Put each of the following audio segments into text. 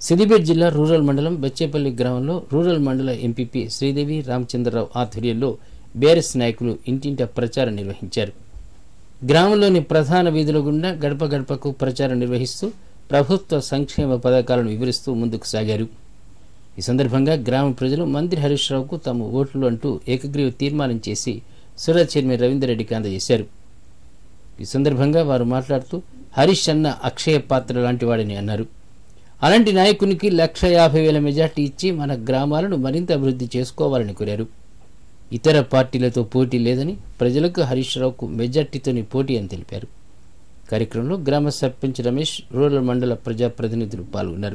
సిద్దిపేట జిల్లా రూరల్ మండలం బచ్చేపల్లి గ్రామంలో రూరల్ మండల ఎంపీపీ శ్రీదేవి రామచంద్రరావు ఆధ్వర్యంలో బీఆర్ఎస్ నాయకులు ఇంటింటా ప్రచారం నిర్వహించారు గ్రామంలోని ప్రధాన వీధుల గుండా గడప గడపకు ప్రచారం నిర్వహిస్తూ ప్రభుత్వ సంక్షేమ పథకాలను వివరిస్తూ ముందుకు సాగారు ఈ సందర్భంగా గ్రామ ప్రజలు మంత్రి హరీష్ రావుకు తమ ఓట్లు అంటూ ఏకగ్రీవ తీర్మానం చేసి సూరత్ చైర్మన్ రవీందర్ రెడ్డికి అందజేశారు ఈ సందర్భంగా వారు మాట్లాడుతూ హరీష్ అన్న అక్షయ పాత్ర లాంటి వాడని అన్నారు అలాంటి నాయకునికి లక్ష యాభై వేల మెజార్టీ ఇచ్చి మన గ్రామాలను మరింత అభివృద్ధి చేసుకోవాలని కోరారు ఇతర పార్టీలతో పోటీ లేదని ప్రజలకు హరీష్ రావుకు మెజార్టీతోని పోటీ అని తెలిపారు కార్యక్రమంలో గ్రామ సర్పంచ్ రమేష్ రూరల్ మండల ప్రజాప్రతినిధులు పాల్గొన్నారు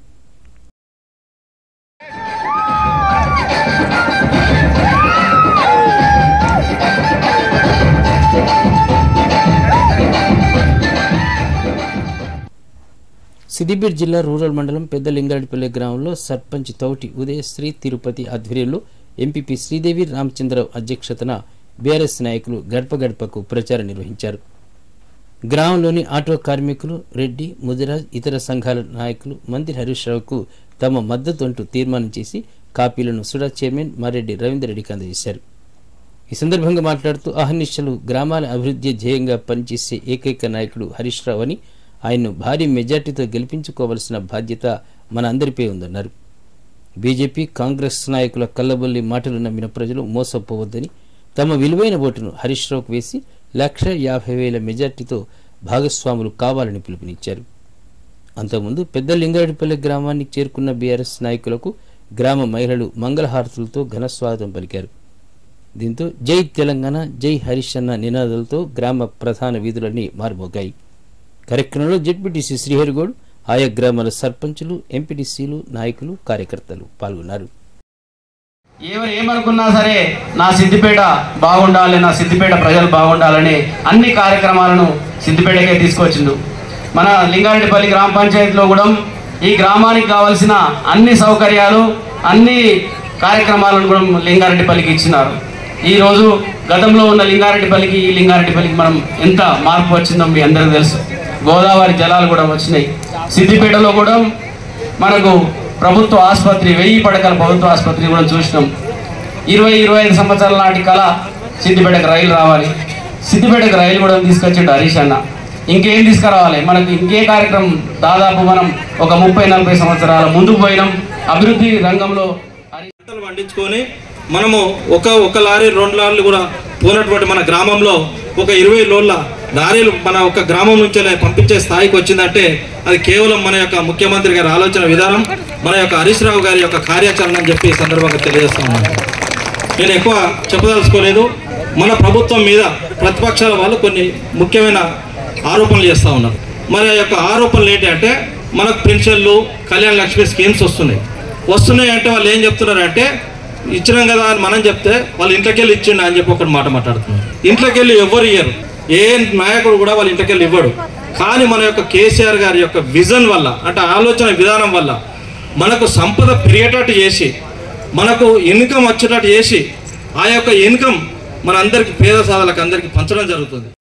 సిద్దిపేట జిల్లా రూరల్ మండలం పెద్ద లింగారెడ్డిపల్లి గ్రామంలో సర్పంచ్ తౌటి ఉదయశ్రీ తిరుపతి ఆధ్వర్యంలో ఎంపీపీ శ్రీదేవి రామచంద్రరావు అధ్యక్షతన బీఆర్ఎస్ నాయకులు గడప గడపకు ప్రచారం నిర్వహించారు గ్రామంలోని ఆటో కార్మికులు రెడ్డి ముదిరాజ్ ఇతర సంఘాల నాయకులు మంత్రి హరీష్ రావుకు తమ మద్దతు అంటూ తీర్మానం చేసి కాపీలను సుడా చైర్మన్ మారెడ్డి రవీందర్ రెడ్డికి అందజేశారు ఈ సందర్భంగా మాట్లాడుతూ అహర్నిశలు గ్రామాల అభివృద్ధి ధ్యేయంగా పనిచేసే ఏకైక నాయకుడు హరీష్ రావు అని ఆయన్ను భారీ మెజార్టీతో గెలిపించుకోవలసిన బాధ్యత మన అందరిపై ఉందన్నారు బీజేపీ కాంగ్రెస్ నాయకుల కల్లబొల్లి మాటలు నమ్మిన ప్రజలు మోసపోవద్దని తమ విలువైన ఓటును హరీష్ రావుకు వేసి లక్ష యాభై వేల మెజార్టీతో భాగస్వాములు కావాలని పిలుపునిచ్చారు అంతకుముందు పెద్ద లింగారెడ్డిపల్లి గ్రామానికి చేరుకున్న బీఆర్ఎస్ నాయకులకు గ్రామ మహిళలు మంగళహారతులతో ఘన స్వాగతం పలికారు దీంతో జై తెలంగాణ జై హరీష్ అన్న నినాదాలతో గ్రామ ప్రధాన వీధులన్నీ మారుమోగాయి కార్యక్రమంలో జెడ్పీటీసీ శ్రీహరిగౌడ్ ఆయా గ్రామాల సర్పంచులు ఎంపీటీసీలు నాయకులు కార్యకర్తలు పాల్గొన్నారు ఎవరు ఏమనుకున్నా సరే నా సిద్దిపేట బాగుండాలి నా సిద్దిపేట ప్రజలు బాగుండాలని అన్ని కార్యక్రమాలను సిద్దిపేటకే తీసుకొచ్చిండు మన లింగారెడ్డిపల్లి గ్రామ పంచాయతీలో కూడా ఈ గ్రామానికి కావాల్సిన అన్ని సౌకర్యాలు అన్ని కార్యక్రమాలను కూడా లింగారెడ్డిపల్లికి ఇచ్చినారు ఈరోజు గతంలో ఉన్న లింగారెడ్డిపల్లికి ఈ లింగారెడ్డిపల్లికి మనం ఎంత మార్పు వచ్చిందో మీ అందరికీ తెలుసు గోదావరి జలాలు కూడా వచ్చినాయి సిద్దిపేటలో కూడా మనకు ప్రభుత్వ ఆసుపత్రి వెయ్యి పడకల ప్రభుత్వ ఆసుపత్రి కూడా చూసినాం ఇరవై ఇరవై ఐదు సంవత్సరాల నాటి కళ సిద్దిపేటకు రైలు రావాలి సిద్దిపేటకు రైలు కూడా తీసుకొచ్చిండు హరీష్ అన్న ఇంకేం తీసుకురావాలి మనకు ఇంకే కార్యక్రమం దాదాపు మనం ఒక ముప్పై నలభై సంవత్సరాల ముందుకు పోయినాం అభివృద్ధి రంగంలో హరీష్ పంటలు పండించుకొని మనము ఒక ఒక లారీ రెండు లారీలు కూడా పోనటువంటి మన గ్రామంలో ఒక ఇరవై లోళ్ళ లారీలు మన ఒక గ్రామం నుంచే పంపించే స్థాయికి వచ్చిందంటే అది కేవలం మన యొక్క ముఖ్యమంత్రి గారి ఆలోచన విధానం మన యొక్క హరీష్ రావు గారి యొక్క కార్యాచరణ అని చెప్పి ఈ సందర్భంగా తెలియజేస్తా ఉన్నాను నేను ఎక్కువ చెప్పదలుచుకోలేదు మన ప్రభుత్వం మీద ప్రతిపక్షాల వాళ్ళు కొన్ని ముఖ్యమైన ఆరోపణలు చేస్తూ ఉన్నారు మరి ఆ యొక్క ఆరోపణలు ఏంటి అంటే మనకు పెన్షన్లు కళ్యాణ లక్ష్మి స్కీమ్స్ వస్తున్నాయి వస్తున్నాయి అంటే వాళ్ళు ఏం చెప్తున్నారు అంటే ఇచ్చినాం కదా అని మనం చెప్తే వాళ్ళు ఇంట్లోకి వెళ్ళి ఇచ్చిండు అని చెప్పి ఒకటి మాట మాట్లాడుతున్నారు ఇంట్లోకి వెళ్ళి ఎవరు ఇయ్యరు ఏ నాయకుడు కూడా వాళ్ళ ఇంట్లోకి వెళ్ళి ఇవ్వడు కానీ మన యొక్క కేసీఆర్ గారి యొక్క విజన్ వల్ల అంటే ఆలోచన విధానం వల్ల మనకు సంపద పెరిగేటట్టు చేసి మనకు ఇన్కమ్ వచ్చేటట్టు చేసి ఆ యొక్క ఇన్కమ్ మన అందరికి పేద సాధలకు అందరికీ పంచడం జరుగుతుంది